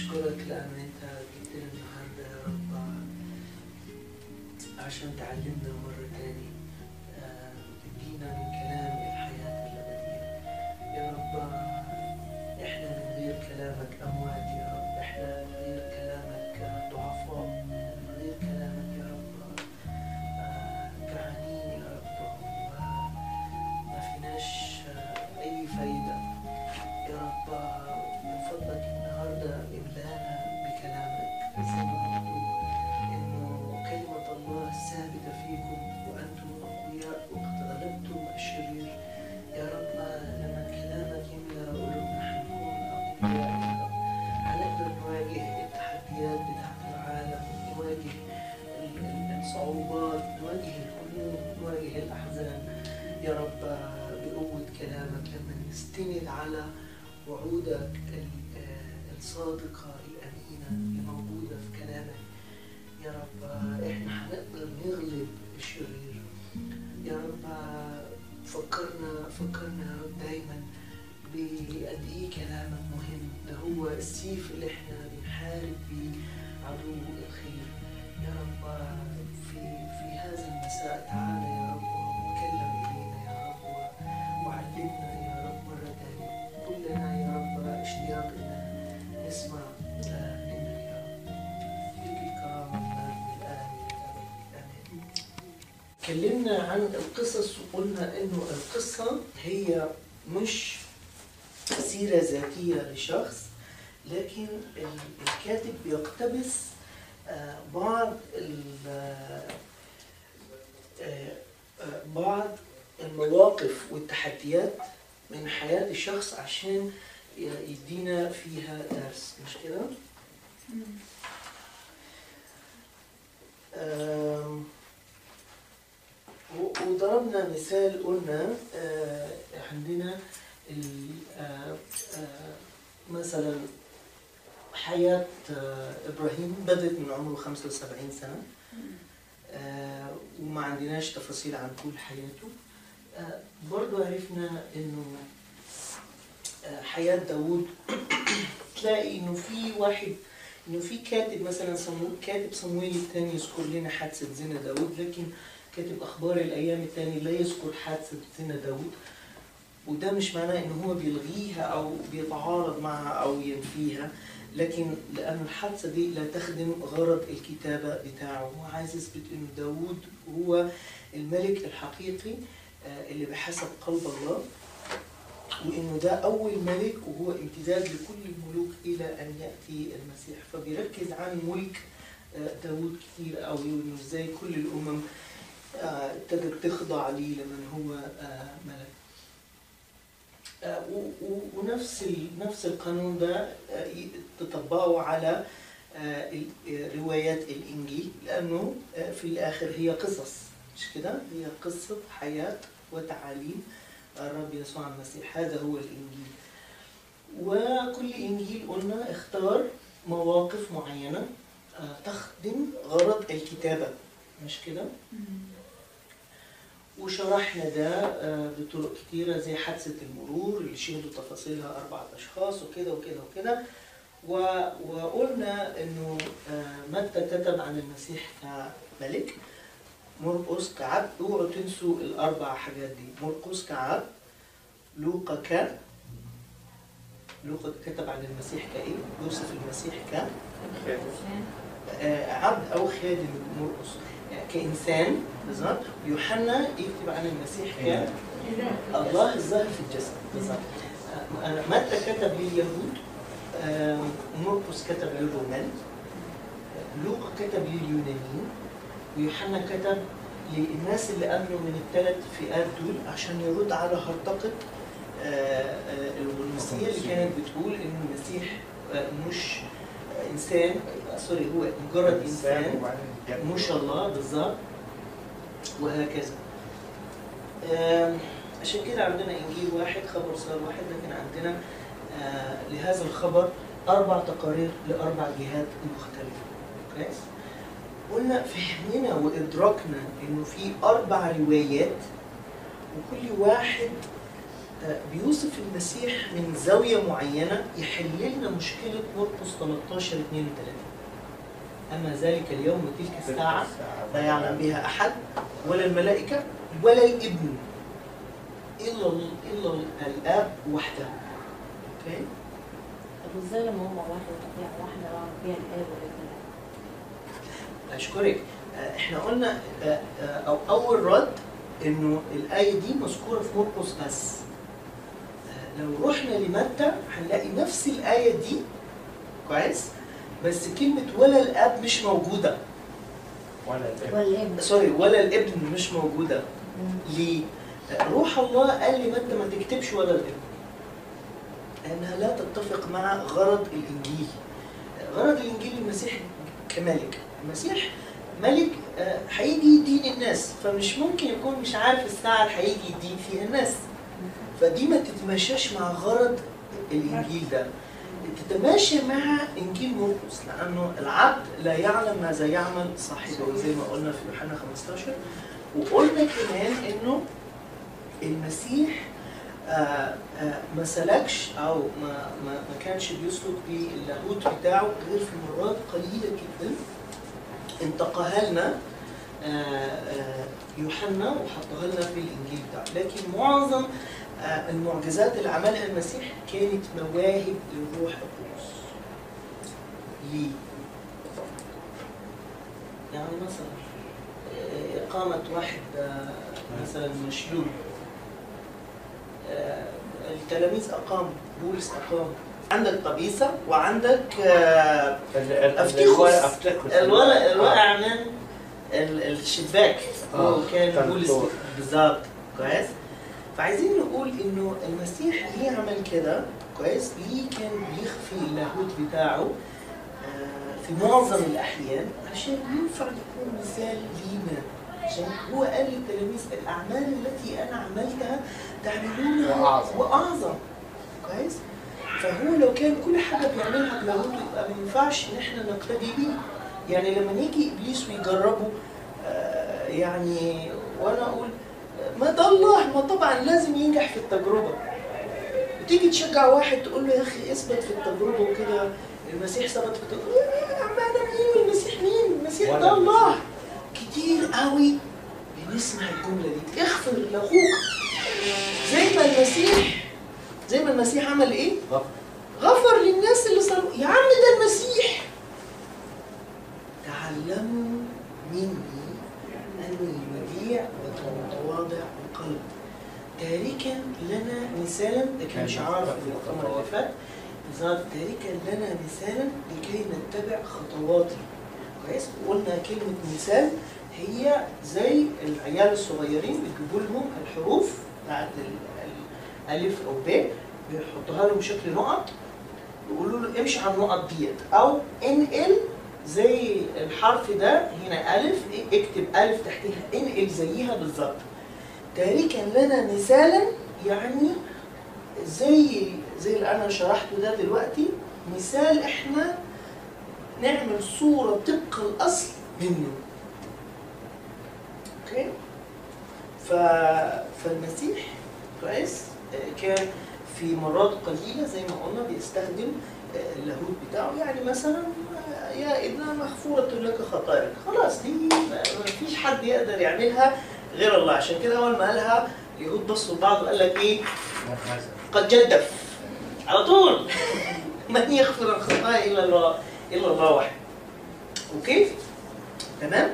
نشكرك لأن أنت جبت لنا النهاردة يا رب عشان تعلمنا مرة تاني آه، تدينا من كلام الحياة الأبدية يا رب إحنا من غير كلامك أموات يا رب إحنا من غير كلامك ضعفاء من غير كلامك يا رب آه، جعانين يا رب وما فيناش آه، أي فايدة يا رب من فضلك النهارده املانا بكلامك زي ما مكتوب انه كلمة الله ثابتة فيكم وانتم اقوياء وقد غلبتم الشرير يا رب لما كلامك يملى قلوبنا حنكون اقوياء يا رب حنقدر نواجه التحديات بتاعت العالم نواجه ال- ال- الصعوبات نواجه الهموم نواجه الاحزان يا رب بقوة كلامك لما نستند على وعودك ال- آه، الصادقة الأمينة اللي موجودة في كلامك يا رب آه، إحنا هنقدر نغلب الشرير يا رب آه، فكرنا فكرنا يا رب دايما بقد إيه كلامك مهم ده هو السيف اللي إحنا بنحارب بيه عدو الخير يا رب آه، في في هذا المساء تعالى يا رب وتكلم إلينا يا رب و- وعلمنا يا رب مرة تانية كلنا يا رب اشتياق ان نسمع آه، منك يا رب لك الكرامة والمجد الآن والأبد آمين تكلمنا عن القصص وقلنا انه القصة هي مش سيرة ذاتية لشخص لكن ال- الكاتب بيقتبس آه، بعض ال- آه، آه، آه، بعض المواقف والتحديات من حياة الشخص عشان ي- يدينا فيها درس مش كده؟ آم، و- وضربنا مثال قلنا آه، عندنا ال- آه، آه، مثلا حياة آه، إبراهيم بدأت من عمره 75 سنة آه، وما عندناش تفاصيل عن طول حياته آه، برضو عرفنا انه آه، حياة داوود تلاقي انه في واحد انه في كاتب مثلا صمو... كاتب صمويل الثاني يذكر لنا حادثة زنا داوود لكن كاتب اخبار الايام الثاني لا يذكر حادثة زنا داوود وده مش معناه انه هو بيلغيها او بيتعارض معها او ينفيها لكن لأن الحادثة دي لا تخدم غرض الكتابة بتاعه هو عايز يثبت إنه داوود هو الملك الحقيقي آه، اللي بحسب قلب الله وإنه ده أول ملك وهو امتداد لكل الملوك إلى أن يأتي المسيح فبيركز عن ملك آه، داوود كتير قوي وإنه إزاي كل الأمم آه، ابتدت تخضع ليه لمن هو آه، ملك آه، و- و- ونفس ال- نفس القانون ده آه، ي- تطبقه على آه، ال- آه، روايات الإنجيل لأنه آه، في الآخر هي قصص مش كده؟ هي قصة حياة وتعاليم الرب يسوع المسيح هذا هو الإنجيل وكل إنجيل قلنا اختار مواقف معينة آه، تخدم غرض الكتابة مش كده؟ وشرحنا ده آه، بطرق كتيرة زي حادثة المرور اللي شهدوا تفاصيلها أربعة أشخاص وكده وكده وكده و- وقلنا إنه آه، متى كتب عن المسيح كملك مرقس كعبد اوعوا تنسوا الأربع حاجات دي مرقس كعبد لوقا ك لوقا كتب عن المسيح كإيه؟ يوسف المسيح ك آه، عبد أو خادم مرقس يعني كإنسان بالظبط يوحنا يكتب عن المسيح ك الله الظاهر في الجسد بالظبط آه، متى كتب لليهود آه، مرقس كتب للرومان آه، لوقا كتب لليونانيين ويوحنا كتب للناس اللي امنوا من الثلاث فئات دول عشان يرد على هرطقه آه، آه، الغنوصيه اللي كانت بتقول ان المسيح آه، مش انسان آه، سوري هو مجرد انسان مش الله بالظبط وهكذا آم، عشان كده عندنا انجيل واحد خبر صار واحد لكن عندنا آه، لهذا الخبر اربع تقارير لاربع جهات مختلفه كويس قلنا فهمنا وادراكنا انه في اربع روايات وكل واحد آه، بيوصف المسيح من زاوية معينة يحل لنا مشكلة مرقس 13 32 أما ذلك اليوم وتلك الساعة لا يعلم بها أحد ولا الملائكة ولا الابن إلا إلا الآب وحده أوكي طب ازاي لما هم واحد وطبيعة واحدة بعرف بيها الآب والابن أشكرك آه، إحنا قلنا آه، آه، أو أول رد إنه الآية دي مذكورة في مرقس بس آه، لو رحنا لمتى هنلاقي نفس الآية دي كويس بس كلمة ولا الآب مش موجودة ولا الابن والابن سوري ولا الابن مش موجودة ليه؟ روح الله قال لي متى ما تكتبش ولا الابن لأنها لا تتفق مع غرض الإنجيل غرض الإنجيل المسيح كملك المسيح ملك آه، هيجي يدين الناس فمش ممكن يكون مش عارف الساعة اللي هيجي يدين فيها الناس فدي ما تتماشاش مع غرض الإنجيل ده تتماشى مع إنجيل مرقس لأنه العبد لا يعلم ماذا يعمل صاحبه زي ما قلنا في يوحنا 15 وقلنا كمان إنه المسيح آه، آه، ما سلكش او ما ما ما كانش بيسلك باللاهوت بتاعه غير في مرات قليله جدا انتقاها لنا آه، آه، يوحنا وحطها لنا في الانجيل بتاعه لكن معظم آه، المعجزات اللي عملها المسيح كانت مواهب للروح القدس ليه؟ يعني مثلا آه، إقامة واحد آه، مثلا مشلول آه، التلاميذ أقاموا بولس أقام عندك قبيسة وعندك آه، أفتيخوس. افتيخوس الورق الوقع من ال- الشباك هو آه، كان كان بولس دور. بالظبط كويس فعايزين نقول انه المسيح ليه عمل كده كويس ليه كان بيخفي اللاهوت بتاعه آه، في معظم الاحيان عشان ينفع يكون مثال لينا عشان هو قال للتلاميذ الاعمال التي انا عملتها تعملونها وأعظم. واعظم كويس فهو لو كان كل حاجه بيعملها بلاهوت يبقى ما ينفعش ان احنا نقتدي بيه يعني لما نيجي ابليس ويجربه آه، يعني وانا اقول آه، ما ده الله ما طبعا لازم ينجح في التجربه وتيجي تشجع واحد تقول له يا اخي اثبت في التجربه وكده المسيح ثبت في التجربه يا عم انا مين والمسيح مين المسيح ولا ده الله المسيح. كتير قوي بنسمع الجمله دي اغفر لاخوك زي ما المسيح زي ما المسيح عمل ايه غفر. غفر للناس اللي صاروا يا عم ده المسيح تعلموا مني أني وديع ومتواضع القلب تاركا لنا مثالا ده كان شعار في المؤتمر اللي فات بالظبط تاركا لنا مثالا لكي نتبع خطواتي كويس وقلنا كلمة مثال هي زي العيال الصغيرين بيجيبوا لهم الحروف بتاعت ال- الألف أو ب بيحطوها لهم بشكل نقط ويقولوا له امشي على النقط ديت او انقل زي الحرف ده هنا الف اكتب الف تحتها انقل زيها بالظبط تاركا لنا مثالا يعني زي زي اللي انا شرحته ده دلوقتي مثال احنا نعمل صورة طبق الاصل منه اوكي ف... فالمسيح كويس آه، كان في مرات قليلة زي ما قلنا بيستخدم آه، اللاهوت بتاعه يعني مثلا آه، يا ابن مغفورة لك خطاياك خلاص دي ما ما فيش حد يقدر يعملها غير الله عشان كده أول ما قالها اليهود بصوا لبعض وقال لك إيه قد جدف على طول من يغفر الخطايا إلا الله إلا الله وحده أوكي تمام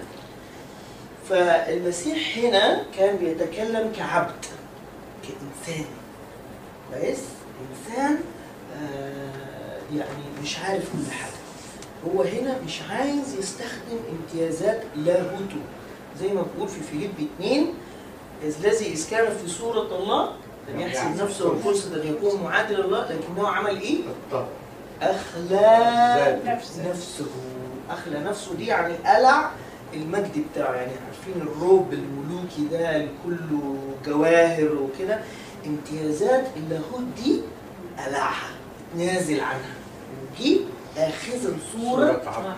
فالمسيح هنا كان بيتكلم كعبد كإنسان كويس إنسان آه يعني مش عارف كل حاجة هو هنا مش عايز يستخدم امتيازات لاهوته زي ما بقول في فيليب 2 الذي إذ كان في صورة الله لم يحسب نفسه فرصة أن يكون معادل الله لكنه عمل إيه؟ الطبع أخلى نفسه. نفسه أخلى نفسه دي يعني قلع المجد بتاعه يعني عارفين الروب الملوكي ده اللي كله جواهر وكده امتيازات اللاهوت دي قلعها نازل عنها ودي آخذا صورة صورة عبد.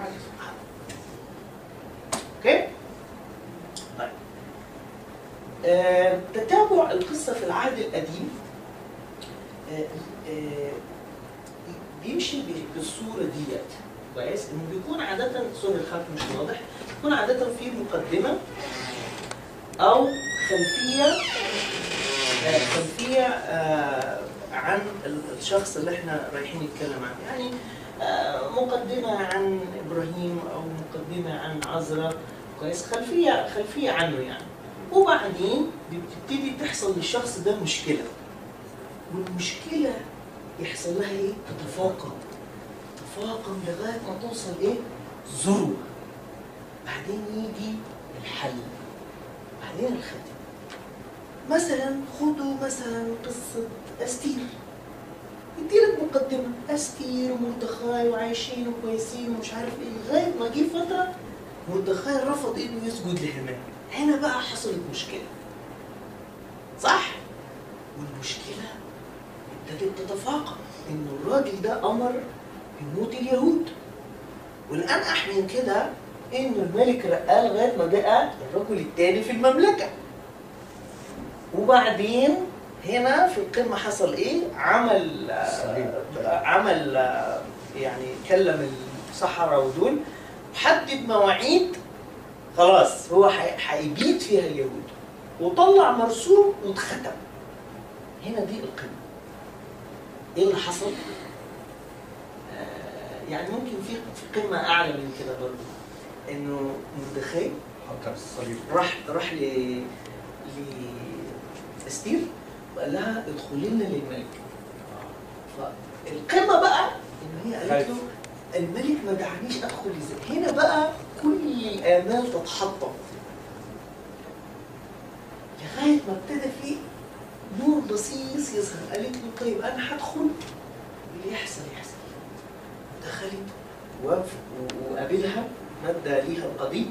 اوكي؟ طيب آه، تتابع القصة في العهد القديم آه، آه، بيمشي ب- بالصوره ديت كويس انه بيكون عاده سوري الخط مش واضح بيكون عاده في مقدمه او خلفيه آه، خلفيه آه، عن ال- الشخص اللي احنا رايحين نتكلم عنه يعني آه، مقدمه عن ابراهيم او مقدمه عن عزرا كويس خلفيه خلفيه عنه يعني وبعدين بتبتدي تحصل للشخص ده مشكله والمشكله يحصل لها ايه؟ تتفاقم تتفاقم لغايه ما توصل ايه؟ ذروه بعدين يجي الحل بعدين الختم مثلا خدوا مثلا قصه استير يديلك مقدمه استير ومردخاي وعايشين وكويسين ومش عارف ايه لغايه ما جه فتره مردخاي رفض انه يسجد لهامان هنا بقى حصلت مشكله صح والمشكله ابتدت تتفاقم انه الراجل ده امر بموت اليهود والانقح من كده انه الملك رقاه لغايه ما بقى الرجل الثاني في المملكه وبعدين هنا في القمه حصل ايه؟ عمل صليب. آه، عمل آه، يعني كلم السحرة ودول حدد مواعيد خلاص هو حي- هيبيت فيها اليهود وطلع مرسوم واتختم هنا دي القمه ايه اللي حصل؟ آه، يعني ممكن في في قمه اعلى من كده برضه انه مردخاي حط الصليب راح راح ل لاستير وقال لها ادخلي لنا للملك فالقمه بقى ان هي قالت خايف. له الملك ما دعانيش ادخل ازاي هنا بقى كل الامال تتحطم لغايه ما ابتدى في نور بصيص يظهر قالت له طيب انا هدخل اللي يحصل يحصل دخلت وقف- وقابلها مد ليها القضيب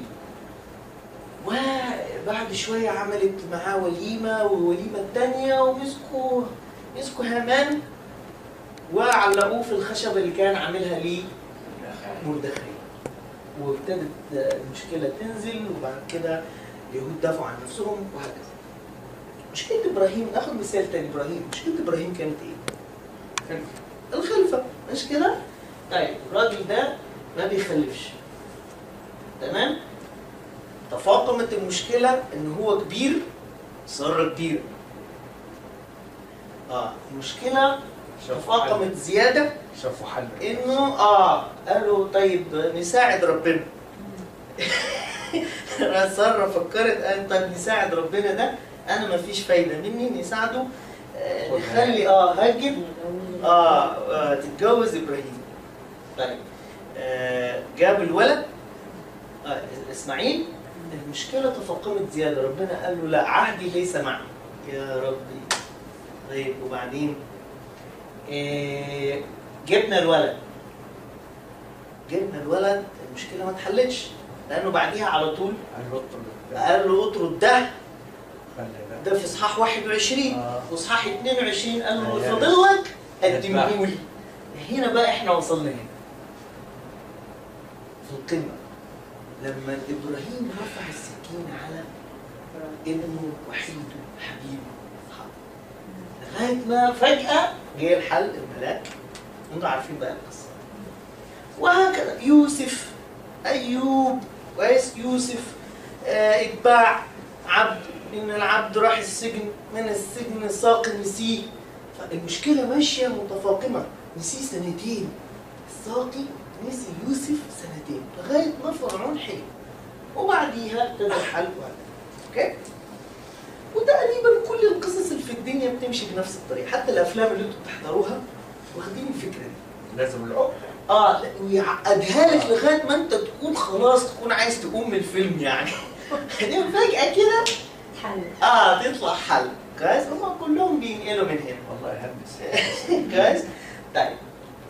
وبعد شوية عملت معاه وليمة والوليمة الثانية ومسكوا مسكوا هامان وعلقوه في الخشبة اللي كان عاملها ليه مردخاي وابتدت المشكلة تنزل وبعد كده اليهود دافعوا عن نفسهم وهكذا مشكلة إبراهيم ناخد مثال تاني إبراهيم مشكلة إبراهيم كانت إيه؟ الخلفة مش كده؟ طيب الراجل ده ما بيخلفش تمام؟ تفاقمت المشكلة إن هو كبير صار كبير اه المشكلة تفاقمت زيادة شافوا حل انه اه قالوا طيب نساعد ربنا سارة فكرت قالت طيب نساعد ربنا ده انا ما فيش فايدة مني نساعده آه نخلي اه هاجر آه, اه تتجوز ابراهيم طيب آه جاب الولد آه اسماعيل المشكلة تفاقمت زيادة ربنا قال له لا عهدي ليس معي يا ربي طيب وبعدين إيه جبنا الولد جبنا الولد المشكلة ما اتحلتش لأنه بعديها على طول قال له اطرد ده ده في إصحاح 21 آه. وإصحاح 22 قال له آه. فاضل لك قدمه لي هنا بقى احنا وصلنا هنا في القمة لما إبراهيم رفع السكين على ابنه وحيده حبيبه إسحاق. لغاية ما فجأة جه الحل الملاك انتوا عارفين بقى القصة وهكذا يوسف أيوب كويس يوسف آه اتباع عبد من العبد راح السجن من السجن ساق نسيه فالمشكلة ماشية متفاقمة نسيه سنتين الساقي نسي يوسف سنتين لغاية ما فرعون حلم وبعديها ابتدى الحل وهكذا اوكي وتقريبا كل القصص اللي في الدنيا بتمشي بنفس الطريقة حتى الأفلام اللي انتوا بتحضروها واخدين الفكرة دي لازم العقد اه لا، ويعقدها لك لغايه ما انت تكون خلاص تكون عايز تقوم من الفيلم يعني بعدين فجاه كده حل اه تطلع حل كويس هم كلهم بينقلوا من هنا والله يهمس كويس طيب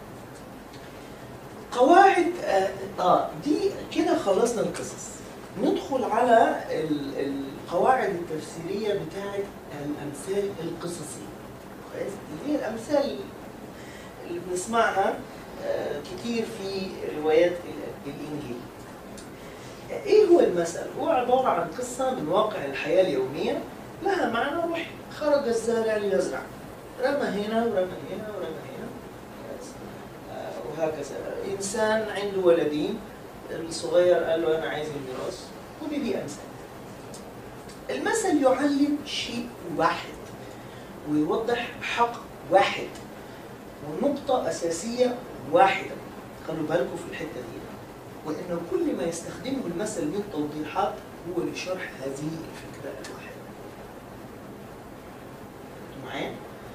قواعد آه, اه دي كده خلصنا القصص ندخل على ال- القواعد التفسيريه بتاعه الامثال القصصيه كويس دي الامثال اللي بنسمعها آه كتير في روايات ال- الانجيل ايه هو المثل هو عباره عن قصه من واقع الحياه اليوميه لها معنى روحي خرج الزارع ليزرع رمى هنا ورمى هنا ورمى هنا بس. آه، وهكذا إنسان عنده ولدين الصغير قال له أنا عايز الميراث ودي أمثال المثل يعلم شيء واحد ويوضح حق واحد ونقطة أساسية واحدة خلوا بالكم في الحتة دي وإن كل ما يستخدمه المثل من توضيحات هو لشرح هذه الفكرة الواحدة أنتوا معايا؟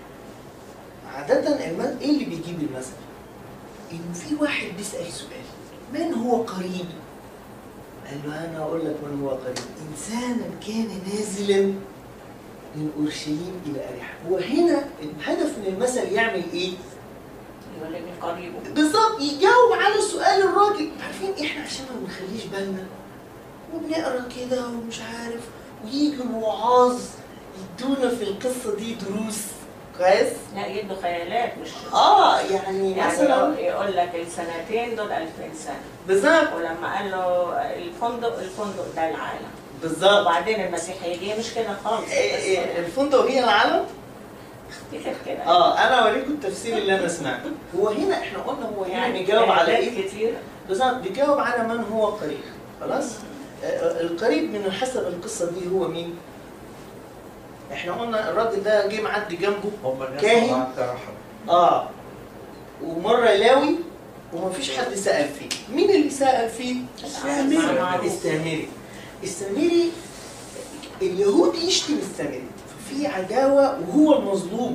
عادة الم... إيه اللي بيجيب المثل؟ إنه في واحد بيسأل سؤال من هو قريبي؟ قال له أنا أقول لك من هو قريب إنسانا كان نازلا من أورشليم إلى أريحة وهنا الهدف من المثل يعمل إيه؟ يقول لك قريبه بالظبط يجاوب على سؤال الراجل عارفين احنا عشان ما بنخليش بالنا وبنقرا كده ومش عارف ويجي الوعاظ يدونا في القصه دي دروس كويس لا يدوا خيالات مش اه يعني يعني مثلا يقول- يقول لك السنتين دول 2000 سنه بالظبط ولما قال له الفندق الفندق ده العالم بالظبط وبعدين المسيحيه مش كده خالص إيه إيه، بس الفندق هي العالم افتكر كده اه انا اوريكم التفسير اللي انا سمعته هو هنا احنا قلنا هو هنا يعني بيجاوب على خيالات ايه كتير بالظبط بيجاوب على من هو قريب خلاص آه، القريب من حسب القصه دي هو مين احنا قلنا الراجل ده جه معدي جنبه هم الناس كاهن؟ طبعاً ترحب اه ومره لاوي ومفيش حد سال فيه مين اللي سال فيه السامري. معروف. السامري السامري اليهود يشتم السامري ففي عداوه وهو المظلوم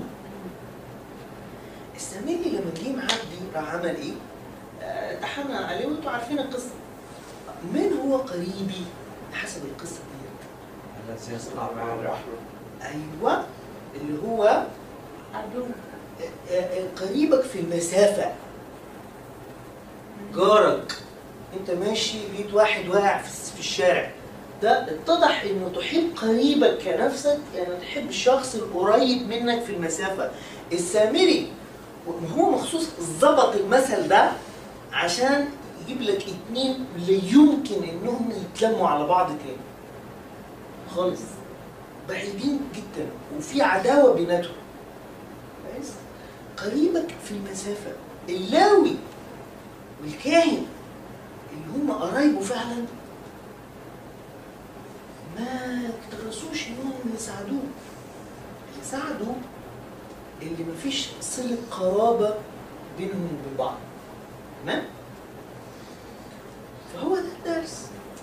السامري لما جه معدي راح عمل ايه؟ آه، تحنن عليه وانتوا عارفين القصه من هو قريبي حسب القصه ديت الذي يصنع مع الرحمة ايوه اللي هو عدو آه، آه، قريبك في المسافه جارك انت ماشي لقيت واحد واقع في في الشارع ده اتضح انه تحب قريبك كنفسك يعني تحب الشخص القريب منك في المسافه السامري هو مخصوص ظبط المثل ده عشان يجيب لك اتنين لا يمكن انهم يتلموا على بعض تاني خالص بعيدين جدا وفي عداوه بيناتهم كويس قريبك في المسافه اللاوي والكاهن اللي هم قرايبه فعلا ما اكترثوش انهم يساعدوه اللي ساعدوا اللي مفيش صلة قرابة بينهم وبين بعض تمام؟ فهو ده الدرس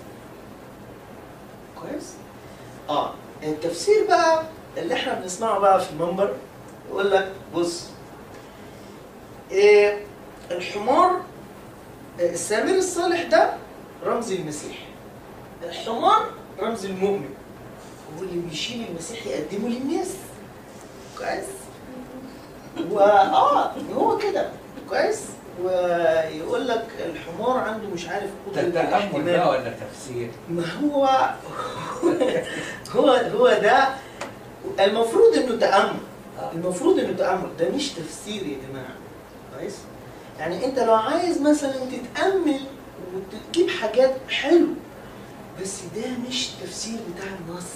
كويس؟ اه التفسير بقى اللي احنا بنسمعه بقى في المنبر يقول لك بص إيه الحمار السامر الصالح ده رمز المسيح الحمار رمز المؤمن هو اللي بيشيل المسيح يقدمه للناس كويس و اه هو كده كويس ويقول لك الحمار عنده مش عارف ده قدرة تأمل الاحتمال ده ولا تفسير؟ ما هو هو هو ده المفروض انه تأمل المفروض انه تأمل ده مش تفسير يا جماعة كويس يعني انت لو عايز مثلا تتأمل وتجيب حاجات حلو بس ده مش تفسير بتاع النص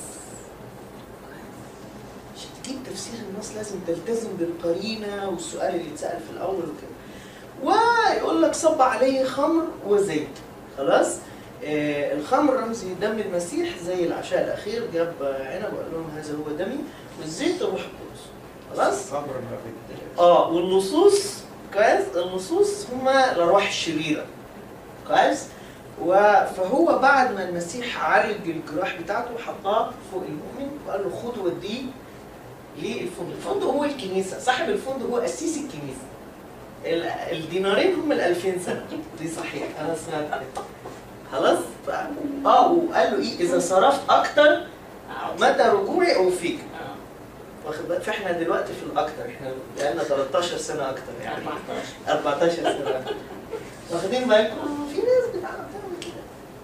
عشان تجيب تفسير النص لازم تلتزم بالقرينة والسؤال اللي اتسأل في الأول وكده ويقول لك صب عليه خمر وزيت خلاص آه الخمر رمز دم المسيح زي العشاء الأخير جاب عنب وقال لهم هذا هو دمي والزيت الروح القدس خلاص صبر ما بدك اه واللصوص كويس اللصوص هما الارواح الشريره كويس و- فهو بعد ما المسيح عالج الجراح بتاعته حطاه فوق المؤمن وقال له خد وديه للفندق الفندق هو الكنيسه صاحب الفندق هو قسيس الكنيسه ال- الدينارين هم ال 2000 سنه دي صحيح انا سمعت كده. خلاص ف... اه وقال له ايه اذا صرفت اكتر متى رجوعي اوفيك واخد بالك فاحنا دلوقتي في الاكتر احنا بقالنا 13 سنه اكتر يعني 14 14 سنه أكتر. واخدين بالكم في ناس بتعرف تعمل كده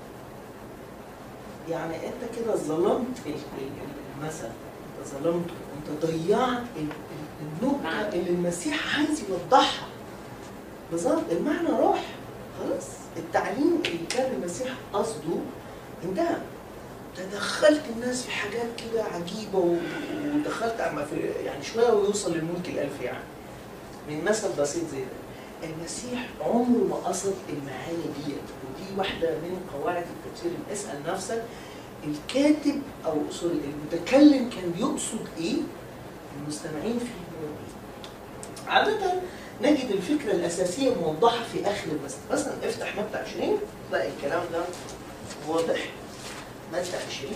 يعني انت كده ظلمت ال- ال- المثل انت ظلمته انت ضيعت ال- ال- النقطه نعم. اللي المسيح عايز يوضحها بالظبط المعنى راح خلاص التعليم اللي كان المسيح قصده انتهى تدخلت الناس في حاجات كده عجيبه و- ودخلت عم في يعني شويه ويوصل للملك الالف يعني من مثل بسيط زي ده المسيح عمره ما قصد المعاني ديت ودي واحده من قواعد التفسير اسال نفسك الكاتب او سوري المتكلم كان بيقصد ايه المستمعين فيه ايه عادة نجد الفكرة الأساسية موضحة في آخر المثل، مثلا افتح متى 20 تلاقي الكلام ده واضح متى 20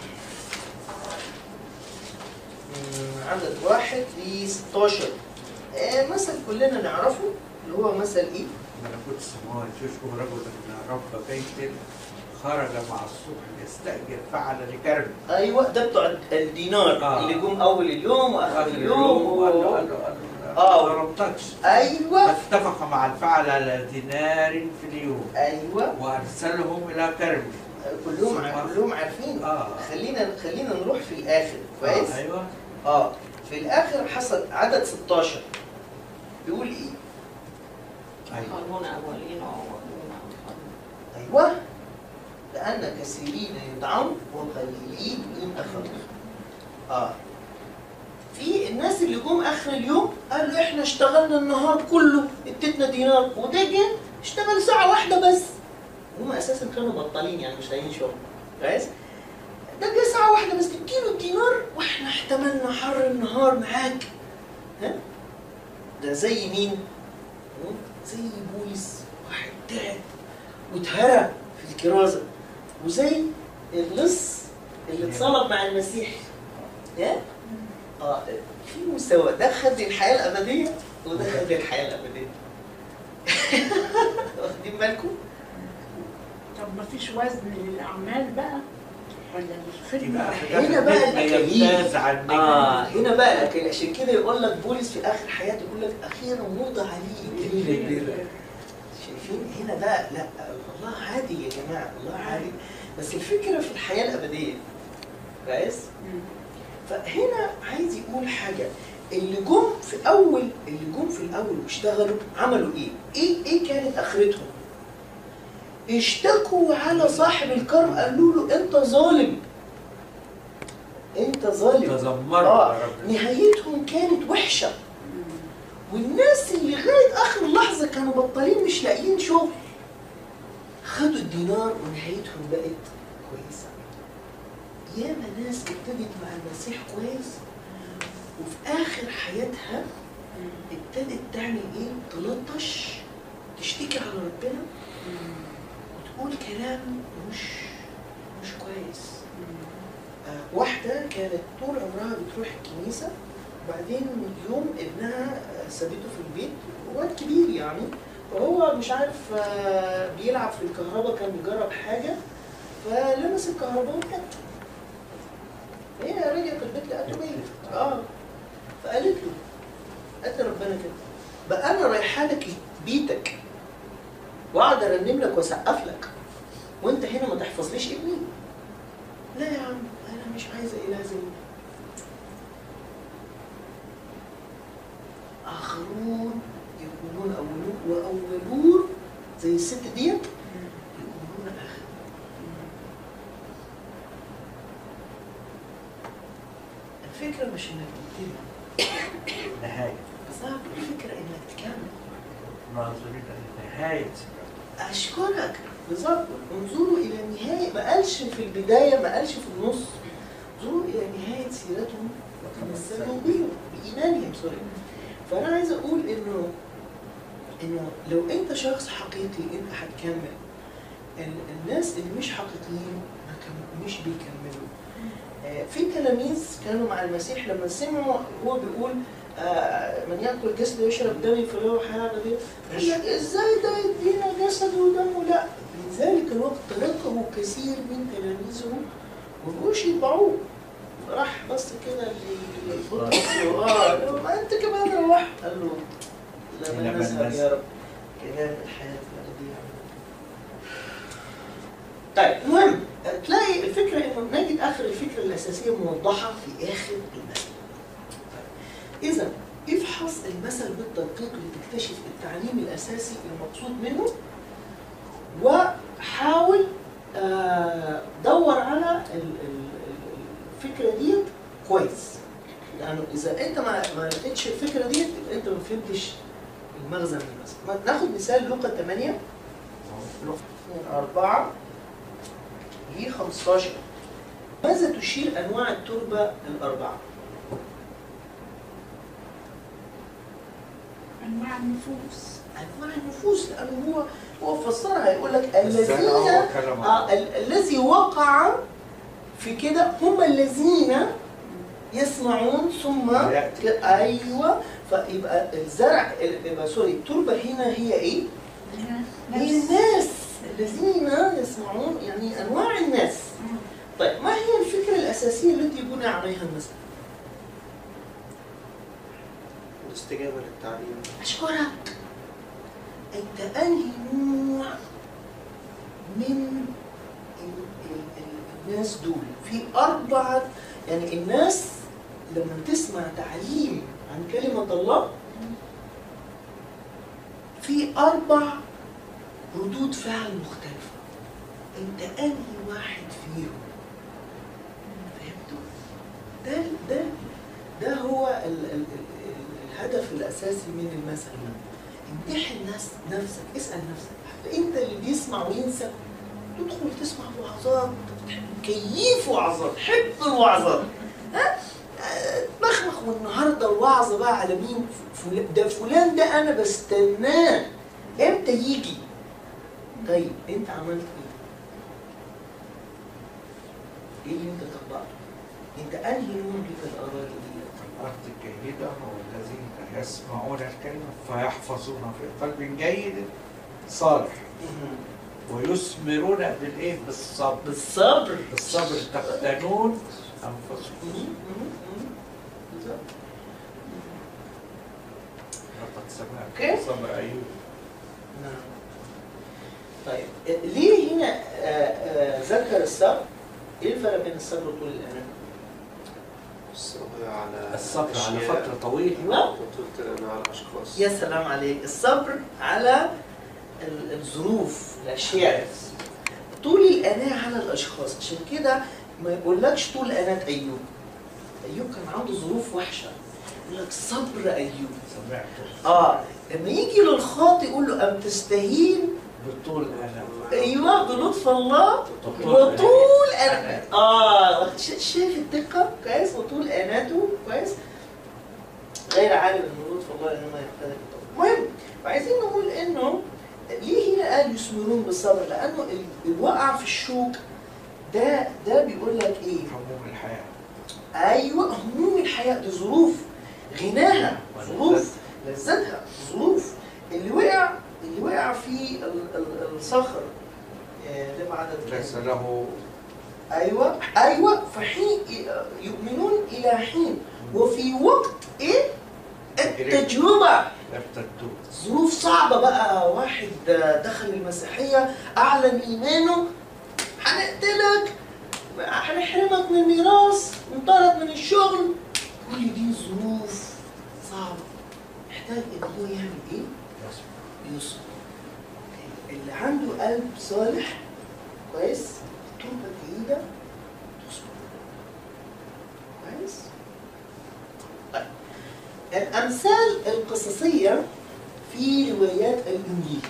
من عدد واحد ل 16 آه مثل كلنا نعرفه اللي هو مثل ايه؟ ملكوت السماوات يشبه رجل من رب بيت خرج مع الصبح يستأجر فعل لكرم ايوه ده بتوع الدينار آه. اللي جم اول اليوم واخر اليوم وقال له و... قال له قال له آه. ما ضربتكش ايوه فاتفق مع الفعل على دينار في اليوم ايوه وارسلهم الى كرم كلهم ع- كلهم عارفين اه خلينا خلينا نروح في الاخر كويس آه. ايوه اه في الاخر حصل عدد 16 بيقول ايه ايوه قانون أولين وأولون آخرين. ايوه لان كثيرين يدعون وقليلين يؤخرون اه في الناس اللي جم اخر اليوم قالوا احنا اشتغلنا النهار كله اديتنا دينار وده جه اشتغل ساعه واحده بس هم اساسا كانوا بطالين يعني مش لاقيين شغل كويس ده جه ساعه واحده بس تديله الدينار واحنا احتملنا حر النهار معاك ها ده زي مين؟ مم؟ زي بولس واحد تعب واتهرى في الكرازه وزي اللص اللي اتصلب مع المسيح يا اه في مستوى ده خد الحياه الابديه وده خد الحياه الابديه واخدين بالكم؟ طب ما فيش وزن للأعمال بقى ولا الخدمة يبقى في هنا الآخر بقى نجم الأكاليل. يمتاز عن نجم اه هنا بقى لكن عشان كده يقول لك بولس في اخر حياته يقول لك اخيرا وضع لي جميل البر شايفين هنا بقى لا الله عادي يا جماعه الله عادي بس الفكره في الحياه الابديه كويس مم. فهنا عايز يقول حاجه اللي جم في اول اللي جم في الاول واشتغلوا عملوا ايه؟ ايه ايه كانت اخرتهم؟ اشتكوا على صاحب الكرم قالوا له انت ظالم انت ظالم تذمروا آه. يا رب نهايتهم كانت وحشه والناس اللي لغايه اخر لحظه كانوا بطالين مش لاقيين شغل خدوا الدينار ونهايتهم بقت كويسه ياما ناس ابتدت مع المسيح كويس وفي اخر حياتها ابتدت تعمل ايه تلطش تشتكي على ربنا وتقول كلام مش مش كويس آه، واحدة كانت طول عمرها بتروح الكنيسة وبعدين يوم ابنها آه، سابته في البيت واد كبير يعني وهو مش عارف آه، بيلعب في الكهرباء كان بيجرب حاجة فلمس الكهرباء ومات هي رجعت البيت لقته ميت اه فقالت له قالت ربنا كده بقى انا رايحه لك بيتك واقعد ارنم لك واسقف لك وانت هنا ما تحفظليش ابني لا يا عم انا مش عايزه اله زي ده. اخرون يكونون اولون واولون زي الست ديت يكونون اخرون الفكره مش انك تبتدي نهاية بالظبط الفكره انك تكمل ناظرين نهاية اشكرك بالظبط انظروا الى النهايه ما قالش في البدايه ما قالش في النص انظروا الى نهايه سيرتهم وتمثلوا بهم بايمانهم سوري فانا عايز اقول انه انه لو انت شخص حقيقي انت هتكمل ال- الناس اللي مش حقيقيين ما كم- مش بيكملوا آه، في تلاميذ كانوا مع المسيح لما سمعوا هو بيقول آه، من ياكل جسدي ويشرب دمي فله حياه ابديه قال لك ازاي ده يدينا جسد ودمه لا من ذلك الوقت تركه كثير من تلاميذه ومبقوش يتبعوه راح بص كده لل- للبطرس اه ما انت كمان روح قال له إلى لما من نذهب يا نذهب؟ رب كلام الحياه الابديه طيب المهم تلاقي الفكره انه نجد اخر الفكره الاساسيه موضحه في اخر المثل اذا افحص المثل بالتدقيق لتكتشف التعليم الاساسي المقصود منه وحاول آه، دور على ال- اذا انت ما ما لقيتش الفكره دي يبقى انت ما فهمتش المغزى من المثل ما- ناخد مثال لوقا 8 من 4 ل 15 ماذا تشير انواع التربه الاربعه؟ انواع النفوس انواع النفوس لانه هو هو فسرها يقول لك الزرع الذين هو كلام آه الله. ال- الذي وقع في كده هم الذين يسمعون ثم يأتي. ايوه فيبقى الزرع يبقى سوري التربه هنا هي ايه؟ هي نفس الناس الذين يسمعون يعني انواع الناس طيب ما هي الفكره الاساسيه التي بني عليها المثل؟ الاستجابة للتعليم أشكرك أنت أنهي نوع من ال- ال- ال- الناس دول في أربعة يعني الناس لما تسمع تعليم عن كلمة الله في أربع ردود فعل مختلفة أنت أنهي واحد فيهم فهمتوا؟ ده ده ده هو ال ال ال الهدف الأساسي من المثل ده امتحن نفس نفسك اسأل نفسك حتى أنت اللي بيسمع وينسى تدخل تسمع وعظات كيف وعظات حب الوعظات ها آه، مخمخ والنهارده الوعظه بقى على مين فلان ده فلان ده انا بستناه امتى يجي طيب انت عملت ايه؟ ايه اللي انت طبقته؟ انت انهي نوع من الاراء دي؟ الأرض الجيدة هو الذين يسمعون الكلمة فيحفظون في قلب جيد صالح ويثمرون بالإيه؟ بالصبر بالصبر بالصبر تقتنون أنفسكم لقد أوكي. سمعت صبر أيوب نعم. طيب ليه هنا آه، آه، ذكر الصبر؟ ايه الفرق بين الصبر وطول الانام؟ الصبر على الصبر على أشياء فترة طويلة ايوه وطولة الأنواع على الأشخاص يا سلام عليك الصبر على ال- الظروف الاشياء طول الاناة على الاشخاص عشان كده ما يقولكش طول اناة ايوب ايوب كان عنده ظروف وحشه يقول لك صبر ايوب سمعت اه لما يجي للخاطئ يقول له ام تستهين بطول أنا ايوه بلطف الله بطول وطول أنا. أنا اه ش- شايف الدقة كويس وطول أناته كويس غير عالم ان لطف الله انما يقتدر بالطول المهم وعايزين نقول انه ليه هنا قال يثمرون بالصبر لانه ال- الوقع في الشوك ده ده بيقول لك ايه هموم الحياة ايوه هموم الحياه دي ظروف غناها ظروف لذتها ظروف اللي وقع اللي وقع في ال- ال- الصخر آه، ده بعدد ليس له ايوه ايوه فحين يؤمنون الى حين وفي وقت ايه التجربه لم تدوم ظروف صعبه بقى واحد دخل المسيحيه اعلن ايمانه هنقتلك هنحرمك من الميراث انطرد من الشغل كل دي ظروف صعبه محتاج ان هو يعمل ايه؟ يصبر اللي عنده قلب صالح كويس تربة جيدة تصبر كويس طيب الأمثال القصصية في روايات الإنجيل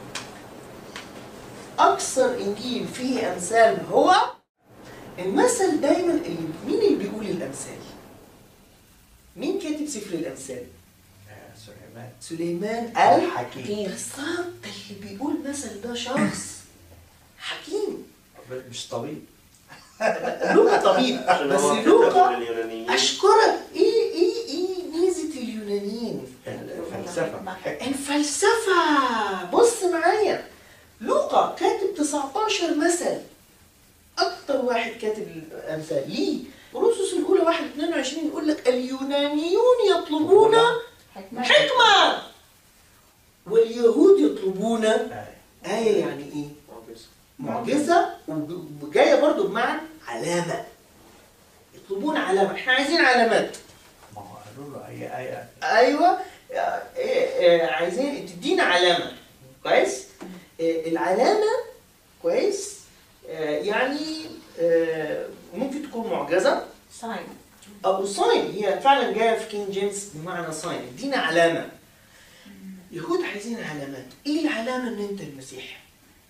أكثر إنجيل فيه أمثال هو المثل دايما اللي مين اللي بيقول الأمثال؟ مين كاتب سفر الأمثال؟ يا سليمان سليمان الحكيم بالظبط اللي بيقول مثل ده شخص حكيم مش طبيب لوكا طبيب عشان بس هو كتاب لوكا لليونانيين اشكرك ايه ايه ايه ميزه اليونانيين الفلسفة الفلسفه بص معايا لوقا كاتب 19 مثل اكتر واحد كاتب الامثال ليه كورنثوس الاولى 1 22 يقول لك اليونانيون يطلبون حكمة حكمه واليهود يطلبون آه. ايه يعني ايه معجزة. معجزه وجايه برضو بمعنى علامه يطلبون علامه احنا عايزين علامات ما هو قالوا له أي آية ايوه آه، آه، عايزين تدينا علامه كويس آه، العلامه كويس آه، يعني آه، ممكن تكون معجزه ساين او ساين هي فعلا جايه في كينج جيمس بمعنى ساين ادينا علامه يهود عايزين علامات ايه العلامه ان انت المسيح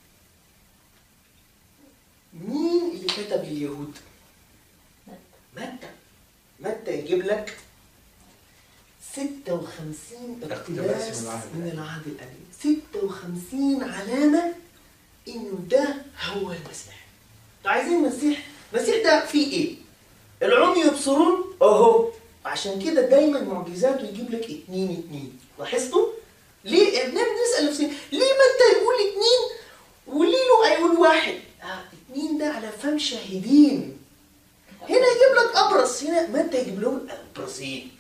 مين اللي كتب لليهود متى متى يجيب لك 56 اقتباس اقتباس من العهد من العهد القديم 56 علامة إنه ده هو المسيح انتوا عايزين المسيح المسيح ده فيه إيه؟ العمي يبصرون أهو عشان كده دايما معجزاته يجيب لك اتنين اتنين لاحظتوا؟ ليه بنعمل نسأل نفسنا ليه متى يقول اتنين وليلو هيقول واحد؟ آه اتنين ده على فم شاهدين هنا يجيب لك ابرص هنا ما انت يجيب لهم ابرصين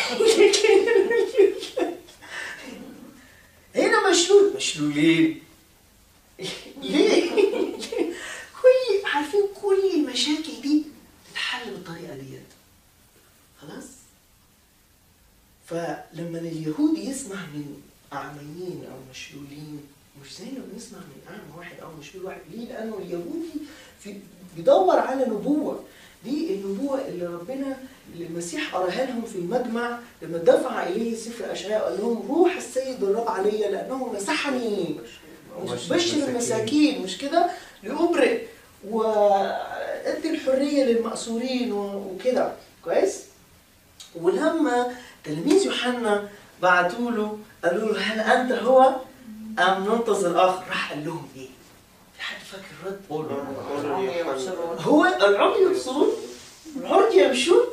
هنا مشلول مشلولين ليه؟ كل عارفين كل المشاكل دي تتحل بالطريقه ديت خلاص؟ فلما اليهود يسمع من اعميين او مشلولين مش زي لما بنسمع من اعمى واحد او مشلول واحد ليه؟ لانه اليهودي في بيدور على نبوه دي النبوة اللي ربنا اللي المسيح قراها لهم في المجمع لما دفع إليه سفر أشعياء قال لهم روح السيد الرب علي لأنه مسحني بشر المساكين مش كده لأبرئ وأدي الحرية للمأسورين و- وكده كويس ولما تلاميذ يوحنا بعتوا له قالوا له هل أنت هو أم ننتظر آخر راح قال لهم إيه؟ في حد فاكر الرد؟ العمي يبصرون هو العمي يبصرون العرج يمشون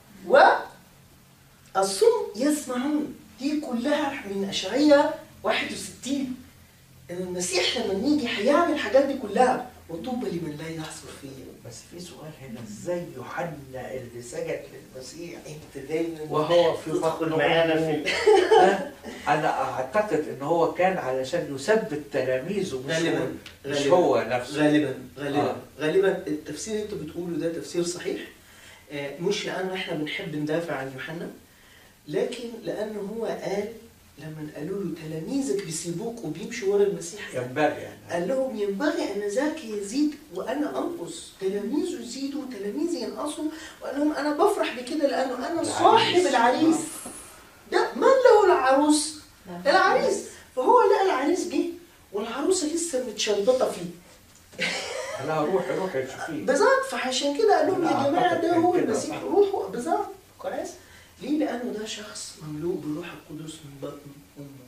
والصم يسمعون دي كلها من أشعية 61 إن المسيح لما نيجي هيعمل الحاجات دي كلها وطوبى لمن لا يعصر فيه بس في سؤال هنا ازاي يوحنا اللي سجد للمسيح انت دايما وهو في تدخل بطن معانا أمه. في انا اعتقد ان هو كان علشان يثبت تلاميذه مش هو غالبا مش غالباً. هو نفسه غالبا غالبا آه. غالبا التفسير اللي انتوا بتقوله ده تفسير صحيح آه، مش لانه احنا بنحب ندافع عن يوحنا لكن لانه هو قال لما قالوا له تلاميذك بيسيبوك وبيمشوا ورا المسيح ينبغي يعني قال لهم ينبغي ان ذاك يزيد وانا انقص تلاميذه يزيدوا وتلاميذي ينقصوا وقال لهم انا بفرح بكده لانه انا العريس. صاحب العريس ده من له العروس العريس فهو لقى العريس جه والعروسه لسه متشلبطه فيه لا روحي روحي شوفيه بالظبط فعشان كده قال لهم يا أنا جماعه أعتقد ده كان هو كده المسيح صح. روحه بالظبط كويس ليه؟ لانه ده شخص مملوء بروح القدس من بطن امه